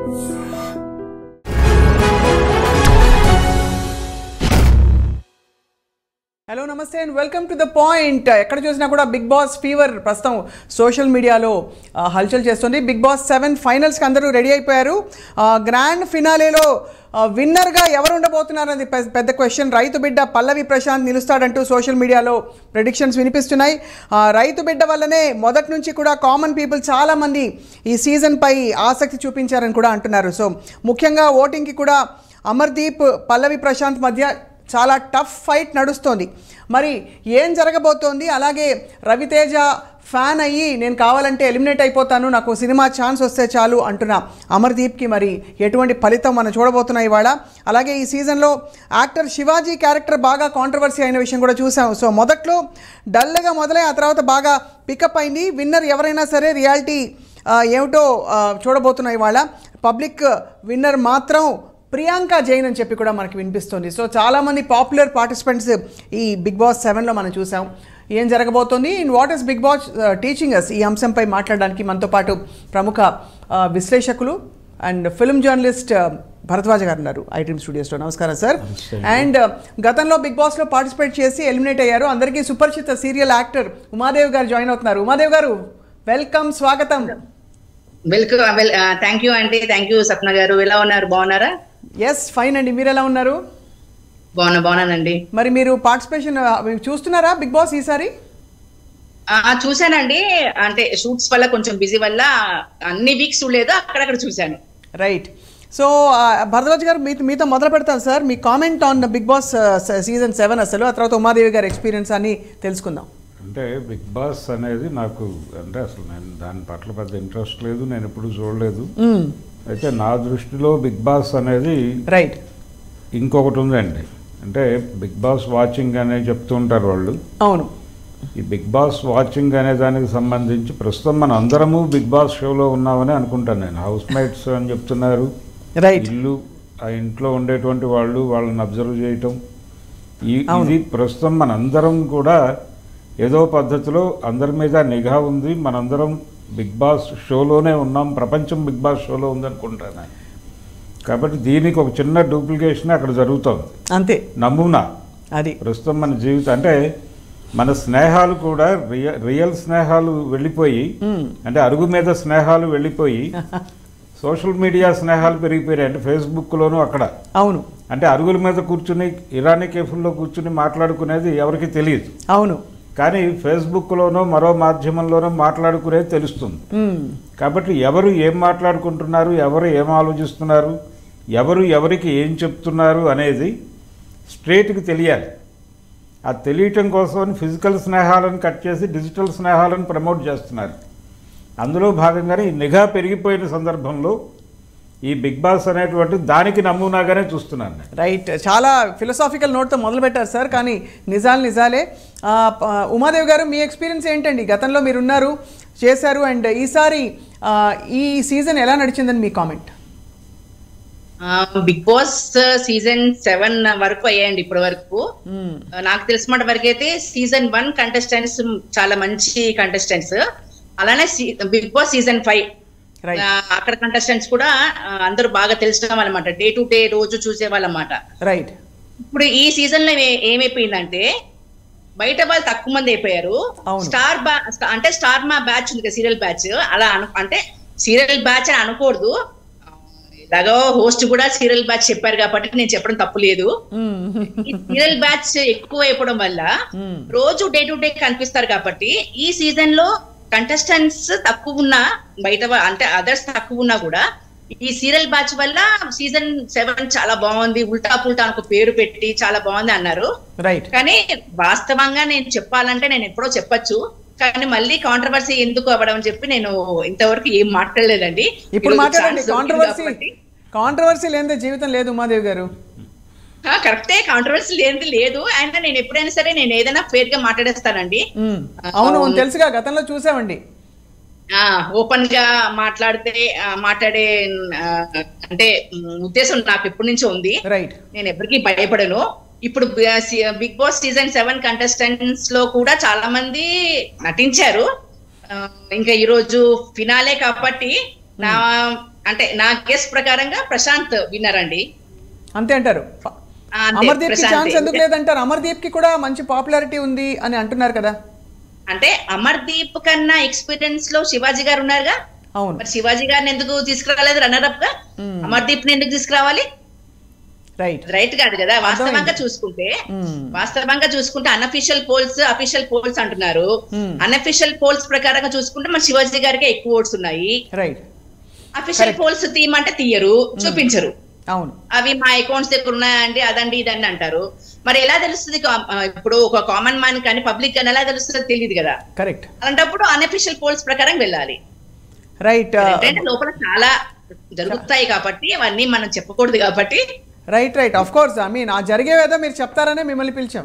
Hello నమస్తే and welcome to the point ఎక్కడ చూసినా కూడా బిగ్ బాస్ ఫీవర్ ప్రస్తుతం సోషల్ మీడియాలో ఆ, హల్చల్ చేస్తుంది బిగ్ బాస్ సెవెన్ ఫైనల్స్కి అందరూ రెడీ అయిపోయారు ఆ, గ్రాండ్ ఫినాలేలో ఆ, విన్నర్గా ఎవరు ఉండబోతున్నారు అనేది పె- పెద్ద క్వశ్చన్ రైతు బిడ్డ పల్లవి ప్రశాంత్ నిలుస్తాడంటూ సోషల్ మీడియాలో ప్రెడిక్షన్స్ వినిపిస్తున్నాయి ఆ, రైతు బిడ్డ వల్లనే మొదటి నుంచి కూడా కామన్ పీపుల్ చాలామంది ఈ సీజన్పై ఆసక్తి చూపించారని కూడా అంటున్నారు సో ముఖ్యంగా ఓటింగ్కి కూడా అమర్దీప్ పల్లవి ప్రశాంత్ మధ్య చాలా టఫ్ ఫైట్ నడుస్తోంది మరి ఏం జరగబోతోంది అలాగే రవితేజ ఫ్యాన్ అయ్యి నేను కావాలంటే ఎలిమినేట్ అయిపోతాను నాకు సినిమా ఛాన్స్ వస్తే చాలు అంటున్న అమర్దీప్కి మరి ఎటువంటి ఫలితం మనం చూడబోతున్నాం ఇవాళ అలాగే ఈ సీజన్లో యాక్టర్ శివాజీ క్యారెక్టర్ బాగా కాంట్రవర్సీ అయిన విషయం కూడా చూసాం సో మొదట్లో డల్గా మొదలై ఆ తర్వాత బాగా పికప్ అయింది విన్నర్ ఎవరైనా సరే రియాలిటీ ఏమిటో ఆ, చూడబోతున్నాం ఇవాళ పబ్లిక్ విన్నర్ మాత్రం ప్రియాంక జైన్ అని చెప్పి కూడా మనకి వినిపిస్తుంది సో చాలామంది పాపులర్ పార్టిసిపెంట్స్ ఈ బిగ్ బాస్ సెవెన్లో మనం చూసాం ఏం జరగబోతోంది in what is Bigg Boss teaching us ఈ అంశంపై మాట్లాడడానికి మనతో పాటు ప్రముఖ ఆ, విశ్లేషకులు అండ్ ఫిల్మ్ జర్నలిస్ట్ భరద్వాజ గారు ఉన్నారు ఐటీఎం స్టూడియోస్లో నమస్కారం సార్ అండ్ గతంలో బిగ్ బాస్లో పార్టిసిపేట్ చేసి ఎలిమినేట్ అయ్యారు అందరికీ సుపరిచిత సీరియల్ యాక్టర్ ఉమాదేవ్ గారు జాయిన్ అవుతున్నారు ఉమాదేవ్ గారు వెల్కమ్ స్వాగతం వెల్కమ్ వెల్ థ్యాంక్ యూ అండి థ్యాంక్ యూ సప్న గారు ఎలా ఉన్నారు బాగున్నారా ఎస్ ఫైన్ అండి మీరు ఎలా ఉన్నారు బాగున్నా బాగున్నానండి మరి మీరు పార్టిసిపేషన్ చూస్తున్నారా బిగ్ బాస్ ఈసారి ఆ, చూశానండి అంటే షూట్స్ వల్ల కొంచెం బిజీ వల్ల అన్ని వీక్స్ చూడలేదు అక్కడక్కడ చూశాను రైట్ సో భరద్వాజ్ గారు మీతో మీతో మొదలు పెడతాను సార్ మీ comment on Bigg Boss season seven అసలు ఆ తర్వాత ఉమాదేవి గారి ఎక్స్పీరియన్స్ అని తెలుసుకుందాం అంటే బిగ్ బాస్ అనేది నాకు అంటే అసలు నేను దాని పట్ల పెద్ద ఇంట్రెస్ట్ లేదు నేను ఎప్పుడు చూడలేదు అయితే నా దృష్టిలో బిగ్ బాస్ అనేది రైట్ ఇంకొకటి ఉందండి అంటే బిగ్ బాస్ వాచింగ్ అనే చెప్తూ ఉంటారు వాళ్ళు అవును ఈ బిగ్ బాస్ వాచింగ్ అనే దానికి సంబంధించి ప్రస్తుతం మన అందరము బిగ్ బాస్ షోలో ఉన్నామని అనుకుంటాను నేను హౌస్ మేట్స్ అని చెప్తున్నారు రైట్ ఇల్లు ఆ ఇంట్లో ఉండేటువంటి వాళ్ళు వాళ్ళని అబ్జర్వ్ చేయటం ఈ అవును. ఇది ప్రస్తుతం మనందరం కూడా ఏదో పద్ధతిలో అందరి మీద నిఘా ఉంది మనందరం బిగ్ బాస్ షోలోనే ఉన్నాం ప్రపంచం బిగ్ బాస్ షోలో ఉందనుకుంటాను కాబట్టి దీనికి ఒక చిన్న డూప్లికేషన్ అక్కడ జరుగుతుంది అంతే నమూనా అది ప్రస్తుతం మన జీవితం అంటే మన స్నేహాలు కూడా రియ రియల్ స్నేహాలు వెళ్ళిపోయి మ్మ్. అంటే అరుగు మీద స్నేహాలు వెళ్ళిపోయి సోషల్ మీడియా స్నేహాలు పెరిగిపోయాయి అంటే ఫేస్బుక్లోనూ అక్కడ అవును అంటే అరుగుల మీద కూర్చుని ఇరానీ కేఫుల్లో కూర్చుని మాట్లాడుకునేది ఎవరికి తెలియదు అవును కానీ ఫేస్బుక్లోనో మరో మాధ్యమంలోనో మాట్లాడుకునేది తెలుస్తుంది మ్మ్. కాబట్టి ఎవరు ఏం మాట్లాడుకుంటున్నారు ఎవరు ఏం ఆలోచిస్తున్నారు ఎవరు ఎవరికి ఏం చెప్తున్నారు అనేది స్ట్రేట్కి తెలియాలి ఆ తెలియటం కోసం ఫిజికల్ స్నేహాలను కట్ చేసి డిజిటల్ స్నేహాలను ప్రమోట్ చేస్తున్నారు అందులో భాగంగానే ఈ నిఘా పెరిగిపోయిన సందర్భంలో ఈ బిగ్ బాస్ అనేటువంటి దానికి నమూనాగానే చూస్తున్నాను నేను రైట్ చాలా ఫిలసాఫికల్ నోట్తో మొదలు పెట్టారు సార్ కానీ నిజాలు నిజాలే ఆ, ప- ఉమాదేవి గారు మీ ఎక్స్పీరియన్స్ ఏంటండి గతంలో మీరు ఉన్నారు చేశారు అండ్ ఈసారి ఆ, ఈ సీజన్ ఎలా నడిచిందని మీ comment Bigg Boss season seven వరకు అయ్యాయండి ఇప్పటి వరకు ఆ, నాకు తెలిసినంత వరకు అయితే సీజన్ వన్ కంటెస్టెంట్స్ చాలా మంచి కంటెస్టెంట్స్ అలానే Bigg Boss season five right అక్కడ కంటెస్టెంట్స్ కూడా ఆ, అందరూ బాగా తెలిసిన వాళ్ళమాట డే టు డే రోజు చూసే వాళ్ళమాట రైట్ ఇప్పుడు ఈ సీజన్ లో ఏ- ఏమైపోయిందంటే బయట వాళ్ళు తక్కువ మంది అయిపోయారు అవును. స్టార్ బ్యా అంటే స్టార్ మా బ్యాచ్ ఉంది కదా సీరియల్ బ్యాచ్ అలా అను అంటే సీరియల్ బ్యాచ్ అని అనకూడదు ఇలాగో హోస్ట్ కూడా సీరియల్ బ్యాచ్ చెప్పారు కాబట్టి నేను చెప్పడం తప్పు లేదు ఈ సీరియల్ బ్యాచ్ ఎక్కువ అయిపోవడం వల్ల రోజు డే టు డే కనిపిస్తారు కాబట్టి ఈ సీజన్ లో కంటెస్టెంట్స్ తక్కువ ఉన్నా బయట వా- అంటే అదర్స్ తక్కువ ఉన్నా కూడా ఈ సీరియల్ బ్యాచ్ వల్ల సీజన్ సెవెన్ చాలా బాగుంది ఉల్టా పుల్టా అని ఒక పేరు పెట్టి చాలా బాగుంది అన్నారు రైట్ కానీ వాస్తవంగా నేను చెప్పాలంటే నేను ఎప్పుడో చెప్పొచ్చు కానీ మళ్ళీ కాంట్రవర్సీ ఎందుకు అవ్వడం అని చెప్పి నేను ఇంతవరకు ఏం మాట్లాడలేదండి ఇప్పుడు ఈరోజు మాట్లాడండి chance దొరికింది కాంట్రవర్సీ కాబట్టి. కాంట్రవర్సీ లేనిదే జీవితం లేదు ఉమాదేవి గారు ఆ, కరెక్టే కాంట్రవర్సీ లేనిది లేదు అండ్ నేను ఎప్పుడైనా సరే నేను ఏదైనా ఫేర్ గా మాట్లాడేస్తానండి మ్మ్. అవును అవును, తెలుసుగా గతంలో చూసామండి ఆ ఓపెన్ గా మాట్లాడితే ఆ, మాట్లాడే ఆ, అంటే ఉమ్, ఉద్దేశం నాకు ఎప్పటి నుంచో ఉంది రైట్ నేను ఎవరికి భయపడను ఇప్పుడు Bigg Boss season seven contestants లో కూడా చాలా మంది నటించారు ఆ, ఇంకా ఈ రోజు ఫినాలే కాబట్టి నా అంటే నా గెస్ ప్రకారంగా ప్రశాంత్ విన్నర్ అండి అంతే అంటారు ఆ, అంతే, అమర్దీప్ కి ప్రశాంతే. ఛాన్స్ ఎందుకు లేదంటారు అమర్దీప్ కి కూడా మంచి పాపులారిటీ ఉంది అని అంటున్నారు కదా అంటే అమర్దీప్ కన్నా ఎక్స్పీరియన్స్ లో శివాజీ గారు ఉన్నారుగా అవును మరి శివాజీ గారిని ఎందుకు తీసుకురాలేదు రన్నర్ అప్ గా Hmm. అమర్దీప్ ని ఎందుకు తీసుకురావాలి రైట్ రైట్ కాదు కదా వాస్తవంగా అర్థమైంది. చూసుకుంటే Hmm. వాస్తవంగా చూసుకుంటే అన్అఫీషియల్ పోల్స్ అఫీషియల్ పోల్స్ అంటున్నారు Hmm. అన్అఫీషియల్ పోల్స్ ప్రకారంగా చూసుకుంటే మన శివాజీ గారికి ఎక్కువ ఓట్స్ ఉన్నాయి రైట్ అఫీషియల్ Correct. పోల్స్ తీయమంటే తీయరు చూపించరు అవును అవి మా అకౌంట్స్ దగ్గర ఉన్నాయండి అదండి ఇదండి అంటారు మరి ఎలా తెలుస్తుంది కా- ఆ, ఇప్పుడు ఒక కామన్ మ్యాన్ కానీ పబ్లిక్ కానీ ఎలా తెలుస్తుందో తెలియదు కదా కరెక్ట్ అలాంటప్పుడు అన్అఫీషియల్ పోల్స్ ప్రకారం వెళ్ళాలి రైట్ ఏంటంటే లోపల చాలా జరుగుతాయి కాబట్టి అవన్నీ మనం చెప్పకూడదు కాబట్టి right right of course I mean ఆ జరిగేవేదో మీరు చెప్తారనే మిమ్మల్ని పిలిచాం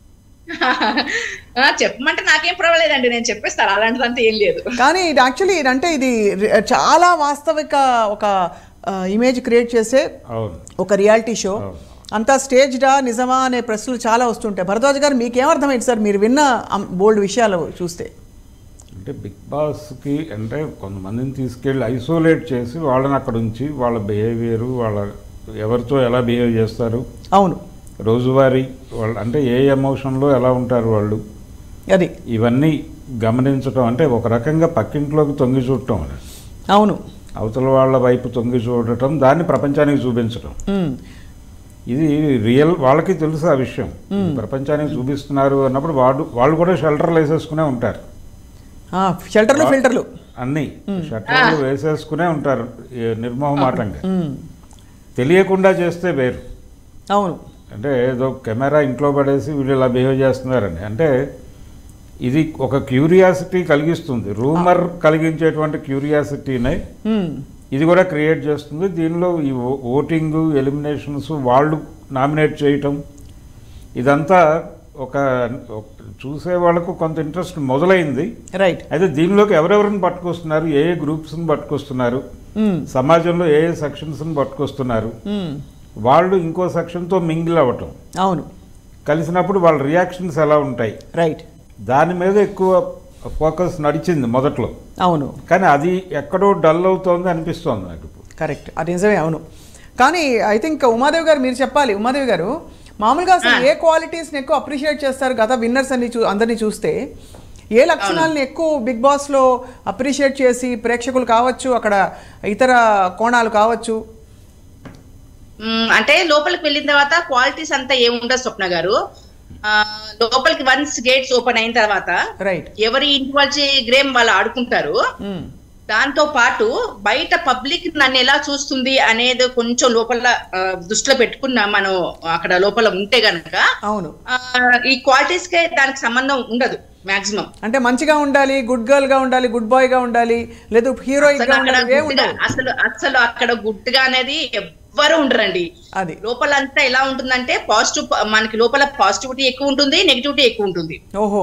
ఆ, చెప్పమంటే నాకేం పర్వాలేదండి నేను చెప్పేస్తాను అలాంటిదంతా ఏం లేదు కానీ ఇది యాక్చువల్లీ అంటే ఇది రి- చాలా వాస్తవిక ఒక ఇమేజ్ క్రియేట్ చేసే అవును ఒక రియాలిటీ షో అవును. అంతా స్టేజ్డా నిజమా అనే ప్రశ్నలు చాలా వస్తుంటాయి భరద్వాజ్ గారు మీకేమర్థమైంది సార్ మీరు విన్న బోల్డ్ విషయాలు చూస్తే అంటే బిగ్ బాస్కి అంటే కొంతమందిని తీసుకెళ్ళి ఐసోలేట్ చేసి వాళ్ళని అక్కడ ఉంచి వాళ్ళ బిహేవియర్ వాళ్ళ ఎవరితో ఎలా బిహేవ్ చేస్తారు అవును రోజువారీ వాళ్ళు అంటే ఏ ఎమోషన్లో ఎలా ఉంటారు వాళ్ళు అది ఇవన్నీ గమనించడం అంటే ఒక రకంగా పక్కింట్లోకి తొంగి చూడటం అది. అవును అవతల వాళ్ళ వైపు తొంగి చూడటం దాన్ని ప్రపంచానికి చూపించడం మ్మ్. ఇది రియల్ వాళ్ళకి తెలుసు ఆ విషయం ఇది ప్రపంచానికి చూపిస్తున్నారు అన్నప్పుడు వాళ్ళు వాళ్ళు కూడా షెల్టర్లు వేసేసుకునే ఉంటారు ఆ, షెల్టర్లు ఫిల్టర్లు అన్నీ షట్టర్లు వేసేసుకునే ఉంటారు ఈ నిర్మోహమాటంగా మ్మ్. తెలియకుండా చేస్తే వేరు అవును అంటే ఏదో కెమెరా ఇంట్లో పడేసి వీళ్ళు ఇలా బిహేవ్ చేస్తున్నారని అంటే ఇది ఒక క్యూరియాసిటీ కలిగిస్తుంది రూమర్ కలిగించేటువంటి క్యూరియాసిటీనే మ్మ్. ఇది కూడా క్రియేట్ చేస్తుంది దీనిలో ఈ ఓ- ఓటింగ్ ఎలిమినేషన్స్ వాళ్ళు నామినేట్ చేయటం ఇదంతా ఒక ఒక చూసే వాళ్ళకు కొంత ఇంట్రెస్ట్ మొదలైంది రైట్ అయితే దీనిలోకి ఎవరెవరిని పట్టుకొస్తున్నారు ఏ ఏ గ్రూప్స్ని పట్టుకొస్తున్నారు మ్మ్. సమాజంలో ఏ ఏ సెక్షన్స్ని పట్టుకొస్తున్నారు మ్మ్. వాళ్ళు ఇంకో సెక్షన్తో మింగిల్ అవ్వటం అవును కలిసినప్పుడు వాళ్ళ రియాక్షన్స్ ఎలా ఉంటాయి రైట్ దాని మీద ఎక్కువ ఫోకస్ నడిచింది మొదట్లో అవును కానీ అది ఎక్కడో డల్ అవుతోంది అనిపిస్తోంది నాకు ఇప్పుడు కరెక్ట్ అది నిజమే అవును కానీ ఐ థింక్ ఉమాదేవి గారు మీరు చెప్పాలి ఉమాదేవి గారు మామూలుగా అసలు ఏ క్వాలిటీస్ని ఎక్కువ అప్రిషియేట్ చేస్తారు గత విన్నర్స్ అన్ని చూ అందరినీ చూస్తే ఏ లక్షణాలని ఎక్కువ బిగ్ బాస్లో అప్రిషియేట్ చేసి ప్రేక్షకులు కావచ్చు అక్కడ ఇతర కోణాలు కావచ్చు మ్మ్, అంటే లోపలికి వెళ్ళిన తర్వాత క్వాలిటీస్ అంతా ఏముండదు స్వప్న గారు ఆ, లోపలికి వన్స్ గేట్స్ ఓపెన్ అయిన తర్వాత రైట్ ఎవరి ఇంటి గ్రేమ్ వాళ్ళు ఆడుకుంటారు దాంతో పాటు బయట పబ్లిక్ నన్ను ఎలా చూస్తుంది అనేది కొంచెం లోపల ఆ, దృష్టిలో పెట్టుకున్నా మనం అక్కడ లోపల ఉంటే గనక అవును ఆ, ఈ క్వాలిటీస్ కే దానికి సంబంధం ఉండదు మాక్సిమం అంటే మంచిగా ఉండాలి గుడ్ గర్ల్ గా ఉండాలి గుడ్ బాయ్ గా ఉండాలి లేదు హీరోయిక్ అసలు గా అక్కడ ఉండాలి ఏ గుడ్డుగా ఉండవు అసలు అసలు అక్కడ గుడ్డుగా అనేది ఎవ్వరు ఉండరండి అది లోపల అంతా ఎలా ఉంటుందంటే పాజిటివ్ మనకి లోపల పాజిటివిటీ ఎక్కువ ఉంటుంది నెగిటివిటీ ఎక్కువ ఉంటుంది ఓహో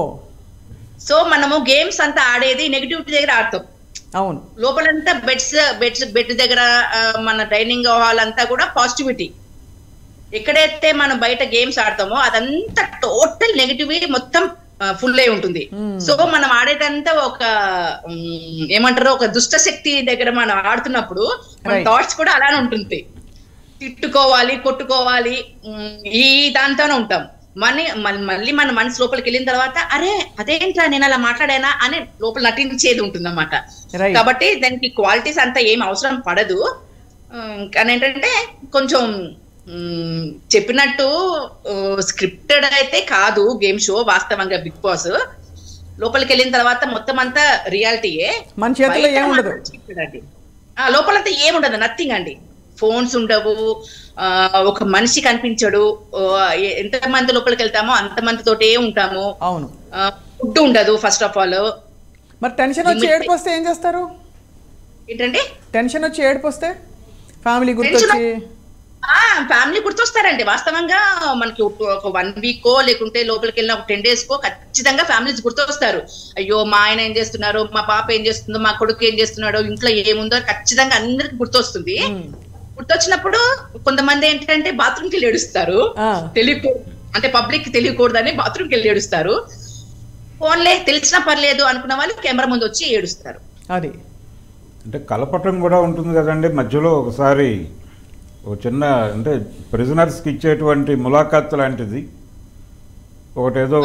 సో మనము గేమ్స్ అంతా ఆడేది నెగిటివిటీ దగ్గర ఆడతాం అవును లోపలంతా బెడ్స్ బెడ్స్ బెడ్ దగ్గర ఆ, మన డైనింగ్ హాల్ అంతా కూడా పాజిటివిటీ ఎక్కడైతే మనం బయట గేమ్స్ ఆడతామో అదంతా టోటల్ నెగిటివిటీ మొత్తం ఫుల్ అయి ఉంటుంది సో మనం ఆడేదంతా ఒక ఉమ్, ఏమంటారు ఒక దుష్ట శక్తి దగ్గర మనం ఆడుతున్నప్పుడు మన Right. థాట్స్ కూడా అలానే ఉంటుంది తిట్టుకోవాలి కొట్టుకోవాలి ఉమ్, ఈ దాంతోనే ఉంటాం మళ్ళీ మళ్ళీ మళ్ళీ మన మనసు లోపలికి వెళ్ళిన తర్వాత అరే అదేంట్రా నేను అలా మాట్లాడానా అని లోపల నటించేది ఉంటుంది అన్నమాట Right. కాబట్టి దానికి క్వాలిటీస్ అంతా ఏం అవసరం పడదు ఉమ్, కానీ ఏంటంటే కొంచెం ఉమ్, చెప్పినట్టు స్క్రిప్టెడ్ అయితే కాదు గేమ్ షో వాస్తవంగా బిగ్ బాస్ లోపలికి వెళ్ళిన తర్వాత మొత్తం అంతా రియాలిటీయే మన చేతిలో బయట ఏముండదు. మాత్రం scripted అండి ఆ, లోపలంతా ఏముండదు నథింగ్ అండి ఫోన్స్ ఉండవు ఆ, ఒక మనిషి కనిపించడు ఓ, ఎ- ఎంత మంది లోపలికి వెళ్తామో అంత మంది తోటే ఉంటాము అవును ఫుడ్ ఉండదు ఫస్ట్ ఆఫ్ ఆల్ మరి టెన్షన్ వచ్చి Limit- ఏడుపు వస్తే ఏం చేస్తారు ఏంటంటే టెన్షన్ వచ్చి ఏడుపు వస్తే ఫ్యామిలీ గుర్తొచ్చి ఆ ఫ్యామిలీ గుర్తొస్తారండి వాస్తవంగా మనకి ఒక- ఒక వన్ వీక్ లేకుంటే లోపలికి వెళ్ళిన ఒక టెన్ డేస్ కో ఖచ్చితంగా ఫ్యామిలీస్ గుర్తొస్తారు అయ్యో మా ఆయన ఏం చేస్తున్నారు మా పాప ఏం చేస్తుందో మా కొడుకు ఏం చేస్తున్నాడో ఇంట్లో ఏముందో ఖచ్చితంగా అందరికి గుర్తొస్తుంది మ్మ్. గుర్తొచ్చినప్పుడు కొంతమంది ఏంటంటే బాత్రూమ్కి వెళ్ళి ఏడుస్తారు ఆ, తెలియకూడదు అంటే పబ్లిక్ కి తెలియకూడదని బాత్రూమ్కి వెళ్ళి ఏడుస్తారు ఫోన్లే తెలిసినా పర్లేదు అనుకున్న వాళ్ళు కెమెరా ముందు వచ్చి ఏడుస్తారు అది అంటే కలపటం కూడా ఉంటుంది కదండి మధ్యలో ఒకసారి ఒక చిన్న అంటే ప్రిజనర్స్కి ఇచ్చేటువంటి ములాఖాత్ లాంటిది ఒకటేదో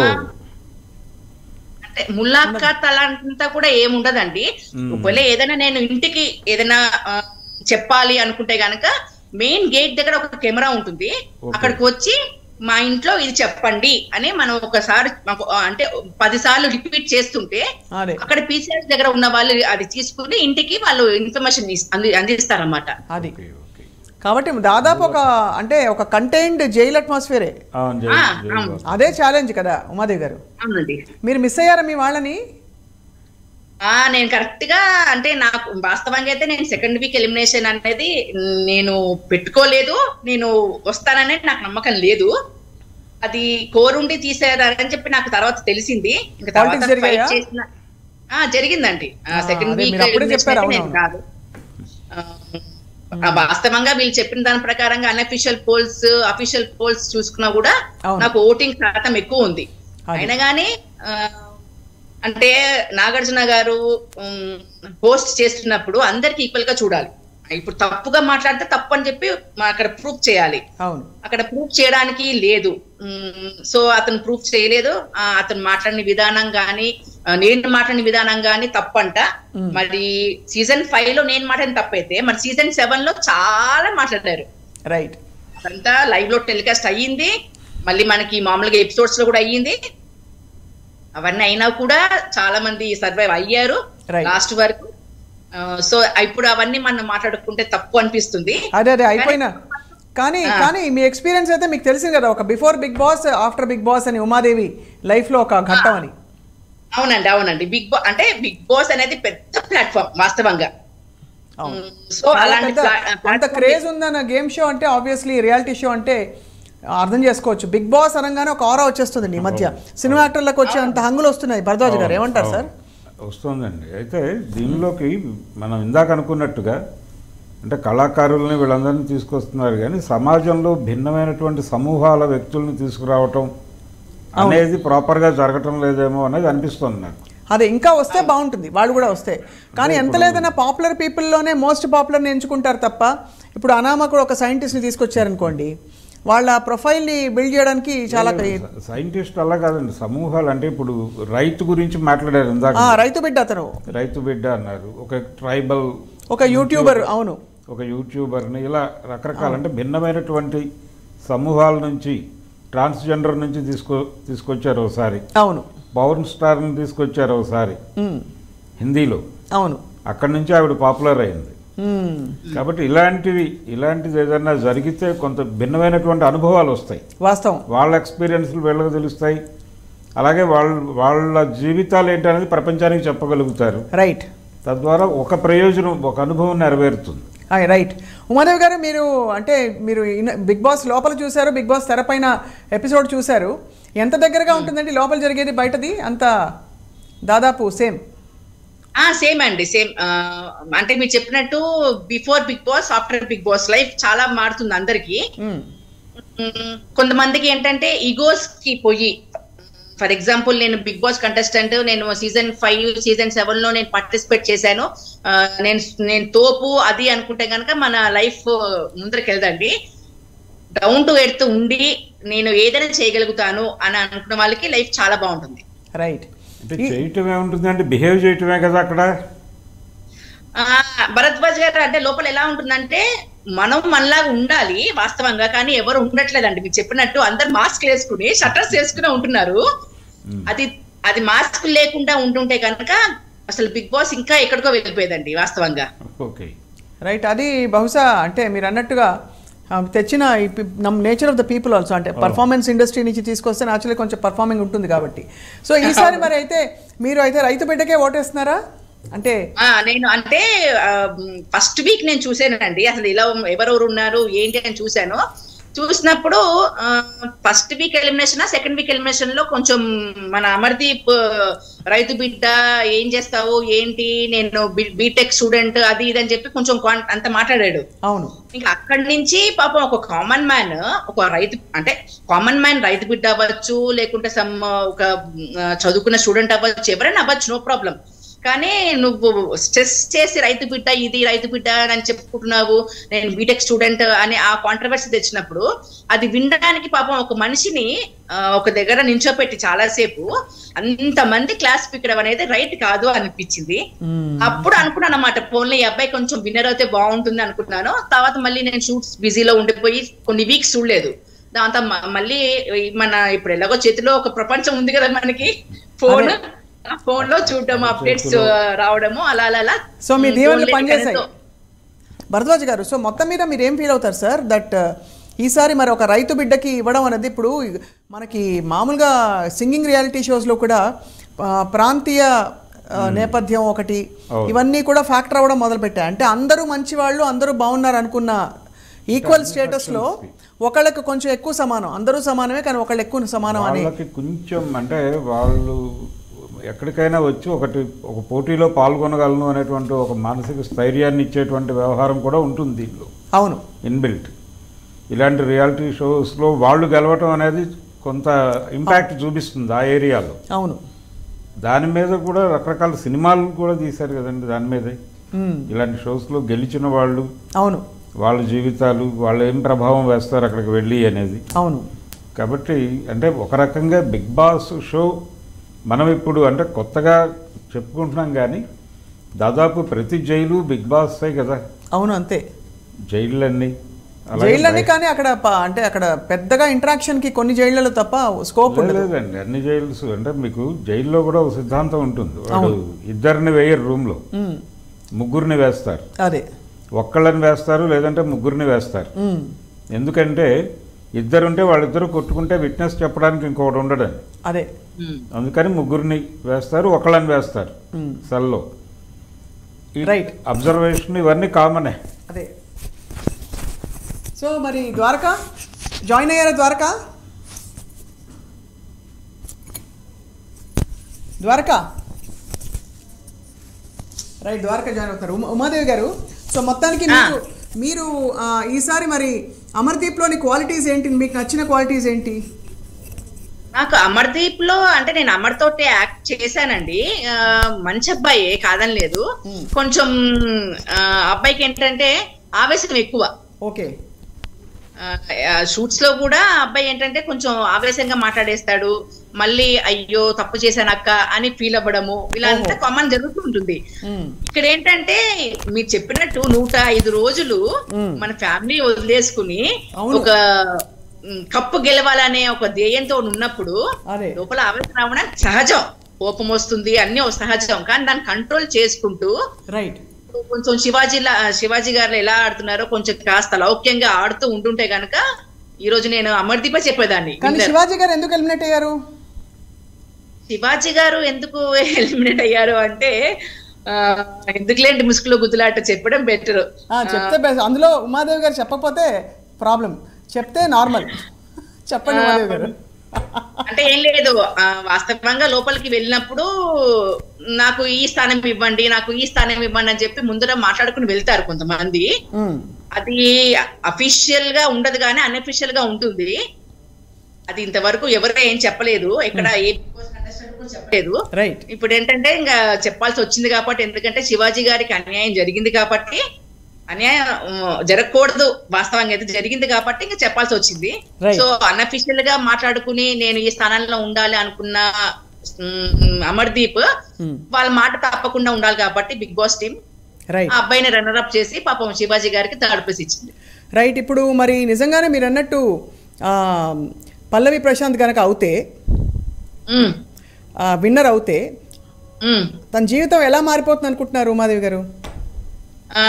అంటే ములాఖాత్ అలాంతా కూడా ఏముండదండి మ్మ్. ఒకవేళ ఏదైనా నేను ఇంటికి ఏదైనా ఆ, చెప్పాలి అనుకుంటే గనక మెయిన్ గేట్ దగ్గర ఒక కెమెరా ఉంటుంది Okay. అక్కడికి వచ్చి మా ఇంట్లో ఇది చెప్పండి అని మనం ఒకసారి మాకు, ఆ, అంటే పది సార్లు రిపీట్ చేస్తుంటే అదే అక్కడ పీసీఆర్ దగ్గర ఉన్న వాళ్ళు అది తీసుకుని ఇంటికి వాళ్ళు ఇన్ఫర్మేషన్ అంది అందిస్తారన్నమాట అది ఓకే ఓకే కాబట్టి దాదాపు ఒక అంటే ఒక కంటైన్డ్ జైల్ అట్మాస్ఫియరే ఆ, జై- ఆ, జై అవును. బాబు. అదే ఛాలెంజ్ కదా ఉమాదేవి గారు అవునండి మీరు మిస్ అయ్యారా మీ వాళ్ళని ఆ నేను కరెక్ట్ గా అంటే నాకు వాస్తవంగా అయితే నేను సెకండ్ వీక్ ఎలిమినేషన్ అనేది నేను పెట్టుకోలేదు నేను వస్తాననేది నాకు నమ్మకం లేదు అది కోరుండి తీసేయారని చెప్పి నాకు తర్వాత తెలిసింది ఇంకా తర్వాత Politics జరిగాయా? fight చేసిన ఆ జరిగిందండి ఆ, సెకండ్ అదే వీక్ మీరు అప్పుడే చెప్పారు, నేను అవునవును. కాదు ఆ, వాస్తవంగా వీళ్ళు చెప్పిన దాని ప్రకారంగా అన్అఫిషియల్ పోల్స్ అఫీషియల్ పోల్స్ చూసుకున్నా కూడా అవును. నాకు ఓటింగ్ శాతం ఎక్కువ ఉంది అది. అయినా కానీ అంటే నాగార్జున గారు పోస్ట్ చేస్తున్నప్పుడు అందరికి ఈక్వల్ గా చూడాలి ఇప్పుడు తప్పుగా మాట్లాడితే తప్పు అని చెప్పి మా అక్కడ ప్రూఫ్ చేయాలి అవును అక్కడ ప్రూఫ్ చేయడానికి లేదు సో అతను ప్రూఫ్ చేయలేదు ఆ, అతను మాట్లాడిన విధానం గాని ఆ, నేను మాట్లాడిన విధానం గాని తప్పంట మ్మ్. మరి సీజన్ ఫైవ్ లో నేను మాట్లాడిన తప్పైతే మరి సీజన్ సెవెన్ లో చాలా మాట్లాడారు రైట్ అదంతా లైవ్ లో టెలికాస్ట్ అయ్యింది మళ్ళీ మనకి మామూలుగా ఎపిసోడ్స్ లో కూడా అయ్యింది అవన్నీ అయినా కూడా చాలా మంది సర్వైవ్ అయ్యారు Right. లాస్ట్ వరకు సో ఇప్పుడు అవన్నీ మనం మాట్లాడుకుంటే తప్పు అనిపిస్తుంది అదే అదే అయిపోయినా కానీ ఆ. కానీ మీ ఎక్స్పీరియన్స్ అయితే మీకు తెలిసింది కదా ఒక before Bigg Boss after Bigg Boss అని ఉమాదేవి లైఫ్ లో ఒక ఘట్టం అని అవునండి అవునండి బిగ్ బాస్ అంటే బిగ్ బాస్ అనేది పెద్ద ప్లాట్ఫామ్ వాస్తవంగా అవును సో చాలా అలాంటి పెద్ద ప్లా- అంత platform క్రేజ్ ఉందన్న గేమ్ షో అంటే ఆబ్వియస్లీ రియాలిటీ షో అంటే అర్థం చేసుకోవచ్చు బిగ్ బాస్ అనగానే ఒక ఆరా వచ్చేస్తుంది ఈ మధ్య సినిమా యాక్టర్లకు వచ్చే అంత హంగులు వస్తున్నాయి భరద్వాజ్ గారు ఏమంటారు సార్ వస్తుందండి అయితే దీనిలోకి మనం ఇందాక అనుకున్నట్టుగా అంటే కళాకారుల్ని వీళ్ళందరినీ తీసుకొస్తున్నారు కానీ సమాజంలో భిన్నమైనటువంటి సమూహాల వ్యక్తుల్ని తీసుకురావటం అనేది ప్రాపర్గా జరగటం లేదేమో అనేది అనిపిస్తుంది నాకు అదే ఇంకా వస్తే బాగుంటుంది వాళ్ళు కూడా వస్తే కానీ ఎంత లేదన్నా పాపులర్ పీపుల్లోనే మోస్ట్ పాపులర్ని ఎంచుకుంటారు తప్ప ఇప్పుడు అనామ కూడా ఒక సైంటిస్ట్ని తీసుకొచ్చారనుకోండి వాళ్ళ ప్రొఫైల్ని బిల్డ్ చేయడానికి చాలా సైంటిస్ట్ అలా కాదండి సమూహాలు అంటే ఇప్పుడు రైతు గురించి మాట్లాడారు ఇందాక ఆ, రైతు బిడ్డ అతను రైతు బిడ్డ అన్నారు ఒక ట్రైబల్ ఒక యూట్యూబర్ అవును ఒక యూట్యూబర్ని ఇలా రకరకాల అంటే భిన్నమైనటువంటి సమూహాల నుంచి ట్రాన్స్జెండర్ నుంచి తీసుకో తీసుకొచ్చారు ఒకసారి అవును పవర్ స్టార్ని తీసుకొచ్చారు ఒకసారి ఉమ్, హిందీలో అవును అక్కడి నుంచి ఆవిడ పాపులర్ అయింది ఉమ్, కాబట్టి ఇలాంటివి ఇలాంటిది ఏదైనా జరిగితే కొంత భిన్నమైనటువంటి అనుభవాలు వస్తాయి వాస్తవం వాళ్ళ ఎక్స్పీరియన్స్లు వీళ్ళకి తెలుస్తాయి అలాగే వాళ్ళ వాళ్ళ జీవితాలు ఏంటనేది ప్రపంచానికి చెప్పగలుగుతారు రైట్ తద్వారా ఒక ప్రయోజనం ఒక అనుభవం నెరవేరుతుంది ఆయ్, రైట్ ఉమాదేవి గారు మీరు అంటే మీరు ఇన్న- బిగ్ బాస్ లోపల చూశారు బిగ్ బాస్ తెరపైన ఎపిసోడ్ చూశారు ఎంత దగ్గరగా ఉంటుందండి లోపల జరిగేది బయటది అంత దాదాపు సేమ్ ఆ సేమ్ అండి సేమ్ అంటే మీరు చెప్పినట్టు before Bigg Boss after Bigg Boss life చాలా మారుతుంది అందరికి మ్మ్. కొంతమందికి ఏంటంటే ఈగోస్ కి పోయి ఫర్ ఎగ్జాంపుల్ నేను బిగ్ బాస్ కంటెస్టెంట్ నేను సీజన్ ఫైవ్ సీజన్ సెవెన్ లో నేను పార్టిసిపేట్ చేశాను ఆ, నేను నేను తోపు అది అనుకుంటే కనుక మన లైఫ్ ముందరికి వెళ్దండి డౌన్ టు ఎర్త్ ఉండి నేను ఏదైనా చేయగలుగుతాను అని అనుకున్న వాళ్ళకి లైఫ్ చాలా బాగుంటుంది రైట్ అంటే చేయటమే ఉంటుంది అంటే బిహేవ్ చేయటమే కదా అక్కడ ఆ భరద్వాజ్ గారు అంటే లోపల ఎలా ఉంటుందంటే మనం మనలాగా ఉండాలి వాస్తవంగా కానీ ఎవరు ఉండట్లేదండి మీరు చెప్పినట్టు అందరు మాస్క్ వేసుకుని షట్టర్స్ వేసుకుని ఉంటున్నారు అది అది మాస్క్ లేకుండా ఉంటుంటే కనుక అసలు బిగ్ బాస్ ఇంకా ఎక్కడికో వెళ్ళిపోయేదండి వాస్తవంగా ఓకే రైట్ అది బహుశా అంటే మీరు అన్నట్టుగా ఆ, తెచ్చిన ఈ nature of the people also అంటే పర్ఫార్మెన్స్ ఇండస్ట్రీ నుంచి తీసుకొస్తే యాక్చువల్లీ కొంచెం పర్ఫార్మింగ్ ఉంటుంది కాబట్టి సో ఈసారి మరి అయితే మీరు అయితే రైతు బిడ్డకే ఓటేస్తున్నారా అంటే ఆ నేను అంటే ఫస్ట్ వీక్ నేను చూసానండి అసలు ఇలా ఎవరెవరు ఉన్నారు ఏంటి అని చూశాను చూసినప్పుడు first week elimination second week elimination లో కొంచెం మన అమర్దీప్ ఆ, రైతు బిడ్డ ఏం చేస్తావు ఏంటి నేను బీటెక్ స్టూడెంట్ అది ఇది అని చెప్పి కొంచెం కాన్- అంత మాట్లాడాడు అవును ఇంకా అక్కడి నుంచి పాపం ఒక కామన్ మ్యాన్ ఒక రైతు అంటే కామన్ మ్యాన్ రైతు బిడ్డ అవ్వచ్చు లేకుంటే సమ్ ఒక ఆ, చదువుకున్న స్టూడెంట్ అవ్వచ్చు ఎవరైనా అవ్వచ్చు నో ప్రాబ్లం కానీ నువ్వు స్ట్రెస్ చేసి రైతు బిడ్డ ఇది రైతు బిడ్డ అని చెప్పుకుంటున్నావు నేను బీటెక్ స్టూడెంట్ అని ఆ కాంట్రవర్సీ తెచ్చినప్పుడు అది వినడానికి పాపం ఒక మనిషిని ఆ, ఒక దగ్గర నించోపెట్టి చాలాసేపు అంతమంది క్లాస్ పిక్కడం అనేది రైట్ కాదు అనిపించింది అప్పుడు అనుకున్నాను అనమాట పోన్లే ఈ అబ్బాయి కొంచెం విన్నర్ అయితే బాగుంటుంది అనుకున్నాను తర్వాత మళ్ళీ నేను షూట్స్ బిజీలో ఉండిపోయి కొన్ని వీక్స్ చూడలేదు దాంతో మ- మళ్ళీ ఈ మన ఇప్పుడు ఎలాగో చేతిలో ఒక ప్రపంచం ఉంది కదా మనకి ఫోన్ ఆ ఫోన్ లో చూడటం అప్డేట్స్ రావడము అలా అలా అలా సో మీ దీవెనలు ఫోన్లే పనిచేశాయి కనెక్ట్ భరద్వాజ్ గారు సో మొత్తం మీద మీరు ఏం ఫీల్ అవుతారు సార్ దట్ ఈసారి మరి ఒక రైతు బిడ్డకి ఇవ్వడం అనేది ఇప్పుడు మనకి మామూలుగా సింగింగ్ రియాలిటీ షోస్లో కూడా ఆ, ప్రాంతీయ ఆ, నేపథ్యం ఒకటి అవును. ఇవన్నీ కూడా ఫ్యాక్టర్ అవ్వడం మొదలుపెట్టాయి అంటే అందరూ మంచి వాళ్ళు అందరూ బాగున్నారు అనుకున్న ఈక్వల్ స్టేటస్లో ఒకళ్ళకి కొంచెం ఎక్కువ సమానం అందరూ సమానమే కానీ ఒకళ్ళు ఎక్కువ సమానం అని వాళ్ళకి కొంచెం అంటే వాళ్ళు ఎక్కడికైనా వచ్చి ఒకటి ఒక పోటీలో పాల్గొనగలను అనేటువంటి ఒక మానసిక స్థైర్యాన్ని ఇచ్చేటువంటి వ్యవహారం కూడా ఉంటుంది దీనిలో అవును ఇన్బిల్ట్ ఇలాంటి రియాలిటీ షోస్లో వాళ్ళు గెలవటం అనేది కొంత ఇంపాక్ట్ చూపిస్తుంది ఆ ఏరియాలో అవును దాని మీద కూడా రకరకాల సినిమాలు కూడా తీశారు కదండి దాని మీదే ఉమ్, ఇలాంటి షోస్లో గెలిచిన వాళ్ళు అవును వాళ్ళ జీవితాలు వాళ్ళు ఏం ప్రభావం వేస్తారు అక్కడికి వెళ్ళి అనేది అవును కాబట్టి అంటే ఒక రకంగా బిగ్ బాస్ షో మనం ఇప్పుడు అంటే కొత్తగా చెప్పుకుంటున్నాం కానీ దాదాపు ప్రతి జైలు బిగ్ బాసే కదా అవును అంతే జైళ్ళన్నీ అలాగే జైళ్ళని బయట- కానీ అక్కడ ప- అంటే అక్కడ పెద్దగా ఇంటరాక్షన్ కి కొన్ని జైళ్ళలో తప్ప స్కోప్ లేదు, ఉండదు లేదండి అన్ని జైల్స్ అంటే మీకు జైల్లో కూడా ఒక సిద్ధాంతం ఉంటుంది వాడు ఇద్దరిని వేయరు రూమ్లో ఉమ్, ముగ్గురిని వేస్తారు అదే ఒక్కళ్ళని వేస్తారు లేదంటే ముగ్గురిని వేస్తారు ఉమ్, ఎందుకంటే ఇద్దరుంటే వాళ్ళిద్దరు కొట్టుకుంటే విట్నెస్ చెప్పడానికి ఇంకొకటి ఉండడని అదే అందుకని ముగ్గురిని వేస్తారు ఒకళ్ళని వేస్తారు ఉమ్, సెల్లో Right. అబ్జర్వేషన్ ఇవన్నీ కామనే అదే సో మరి ద్వారకా జాయిన్ అయ్యారా ద్వారకా ద్వారకా రైట్ ద్వారకా జాయిన్ అవుతారు ఉమా- ఉమాదేవి గారు సో మొత్తానికి మీరు మీరు ఆ, ఈసారి మరి అమర్దీప్లోని క్వాలిటీస్ ఏంటి మీకు నచ్చిన క్వాలిటీస్ ఏంటి నాకు అమర్దీప్ లో అంటే నేను అమర్ తోటి యాక్ట్ చేశానండి ఆ, మంచి అబ్బాయి కాదని లేదు కొంచెం ఆ, అబ్బాయికి ఏంటంటే ఆవేశం ఎక్కువ ఓకే షూట్స్ లో కూడా అబ్బాయి ఏంటంటే కొంచెం ఆవేశంగా మాట్లాడేస్తాడు మళ్ళీ అయ్యో తప్పు చేశానక్క అని ఫీల్ అవ్వడము ఇలా అంతా కామన్ జరుగుతూ ఉంటుంది ఉమ్, ఇక్కడ ఏంటంటే మీరు చెప్పినట్టు నూట ఐదు రోజులు మ్మ్. మన ఫ్యామిలీ వదిలేసుకుని అవును. ఒక మ్, కప్పు గెలవాలనే ఒక ధ్యేయంతో ఉన్నప్పుడు అదే లోపల ఆవేశం రావడం సహజం కోపం వస్తుంది అన్ని ఒక సహజం కానీ దాన్ని కంట్రోల్ చేసుకుంటూ రైట్ కొంచెం శివాజీలా శివాజీ గారు ఎలా ఆడుతున్నారో కొంచెం కాస్త లౌక్యంగా ఆడుతూ ఉంటుంటే గనక ఈ రోజు నేను అమర్దీప చెప్పేదాన్ని కానీ winner. శివాజీ గారు ఎందుకు ఎలిమినేట్ అయ్యారు శివాజీ గారు ఎందుకు ఎలిమినేట్ అయ్యారు అంటే ఆ, ఎందుకులేంటి ముసుగులో గుద్దులాట చెప్పడం బెటర్ ఆ, చెప్తే బెస్ట్ అందులో ఉమాదేవి గారు చెప్పకపోతే ప్రాబ్లం చెప్తే నార్మల్ చెప్పండి ఉమాదేవి గారు అంటే ఏం లేదు ఆ, వాస్తవంగా లోపలికి వెళ్ళినప్పుడు నాకు ఈ స్థానం ఇవ్వండి నాకు ఈ స్థానం ఇవ్వండి అని చెప్పి ముందర మాట్లాడుకుని వెళ్తారు కొంతమంది ఉమ్, అది అఫీషియల్ గా ఉండదు కానీ అన్అఫీషియల్ గా ఉంటుంది అది ఇంతవరకు ఎవరు ఏం చెప్పలేదు ఎక్కడ ఏ Big Boss contestant కూడా చెప్పలేదు రైట్ ఇప్పుడు ఏంటంటే ఇంకా చెప్పాల్సి వచ్చింది కాబట్టి ఎందుకంటే శివాజీ గారికి అన్యాయం జరిగింది కాబట్టి అన్యాయం ఉమ్, జరగకూడదు వాస్తవంగా అయితే జరిగింది కాబట్టి ఇంకా చెప్పాల్సి వచ్చింది Right. సో అన్అఫీషియల్ గా మాట్లాడుకుని నేను ఈ స్థానంలో ఉండాలి అనుకున్న ఉమ్, అమర్దీప్ ఉమ్, వాళ్ళ మాట తప్పకుండా ఉండాలి కాబట్టి బిగ్ బాస్ టీం రైట్ ఆ అబ్బాయిని రన్నర్ అప్ చేసి పాపం శివాజీ గారికి థర్డ్ ప్లేస్ ఇచ్చింది రైట్ ఇప్పుడు మరి నిజంగానే మీరు అన్నట్టు ఆ, పల్లవి ప్రశాంత్ కనుక అవుతే ఉమ్, విన్నర్ అవుతే ఉమ్. తన జీవితం ఎలా మారిపోతుంది అనుకుంటున్నారు ఉమాదేవి గారు ఆ,